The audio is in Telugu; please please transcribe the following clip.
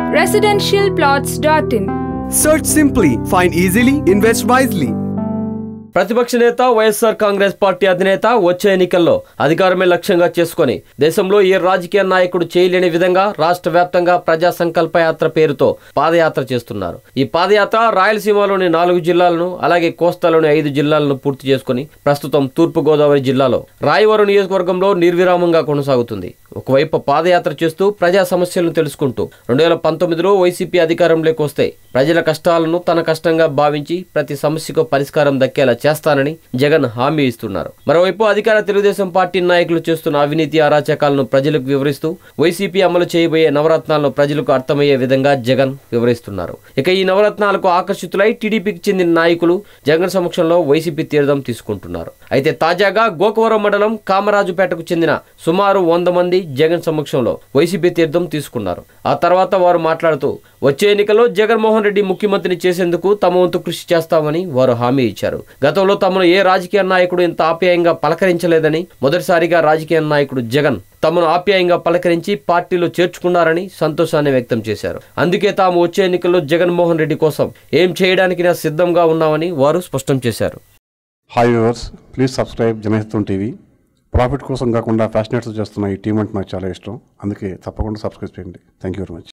residentialplots.in. Search simply, find easily, invest wisely. ప్రతిపక్ష నేత వైఎస్ఆర్ కాంగ్రెస్ పార్టీ అధినేత వచ్చే ఎన్నికల్లో అధికారమే లక్ష్యంగా చేసుకొని దేశంలో ఏ రాజకీయ నాయకుడు చేయలేని విధంగా రాష్ట్ర వ్యాప్తంగా ప్రజా సంకల్ప యాత్ర పేరుతో పాదయాత్ర చేస్తున్నారు ఈ పాదయాత్ర రాయలసీమలోని నాలుగు జిల్లాలను అలాగే కోస్తాలోని ఐదు జిల్లాలను పూర్తి చేసుకుని ప్రస్తుతం తూర్పు గోదావరి జిల్లాలో రాయవరం నియోజకవర్గంలో నిర్విరామంగా కొనసాగుతుంది ఒకవైపు పాదయాత్ర చేస్తూ ప్రజా సమస్యలను తెలుసుకుంటూ రెండు వేల పంతొమ్మిదిలో వైసీపీ అధికారంలోకి వస్తే ప్రజల కష్టాలను తన కష్టంగా భావించి ప్రతి సమస్యకు పరిష్కారం దక్కేలా చేస్తానని జగన్ హామీ ఇస్తున్నారు మరోవైపు అధికార తెలుగుదేశం పార్టీ నాయకులు చేస్తున్న అవినీతి అరాచకాలను ప్రజలకు వివరిస్తూ వైసీపీ అమలు చేయబోయే నవరత్నాలను ప్రజలకు అర్థమయ్యే విధంగా జగన్ వివరిస్తున్నారు ఇక ఈ నవరత్నాలకు ఆకర్షితులై టీడీపీకి చెందిన నాయకులు జగన్ సమక్షంలో వైసీపీ తీర్థం తీసుకుంటున్నారు అయితే తాజాగా గోకవరం మండలం కామరాజుపేటకు చెందిన సుమారు వంద మంది జగన్ సమక్షంలో వైసీపీ తీర్థం తీసుకున్నారు ఆ తర్వాత వారు మాట్లాడుతూ వచ్చే ఎన్నికల్లో జగన్మోహన్ రెడ్డి ముఖ్యమంత్రిని చేసేందుకు తమ వంతు కృషి చేస్తామని వారు హామీ ఇచ్చారు గతంలో తమను ఏ రాజకీయ నాయకుడు ఇంత ఆప్యాయంగా పలకరించలేదని మొదటిసారిగా రాజకీయ నాయకుడు జగన్ తమను ఆప్యాయంగా పలకరించి పార్టీలో చేర్చుకున్నారని సంతోషాన్ని వ్యక్తం చేశారు అందుకే తాము వచ్చే ఎన్నికల్లో జగన్మోహన్ రెడ్డి కోసం ఏం చేయడానికి నా సిద్ధంగా ఉన్నామని వారు స్పష్టం చేశారు hi viewers please subscribe Janahitam TV profit కోసం కాకుండా ఫ్యాషనేట్స్ చేస్తున్న ఈ టీం అంటే నాకు చాలా ఇష్టం అందుకే తప్పకుండా సబ్స్క్రైబ్ చేయండి థ్యాంక్ యూ వెరీ మచ్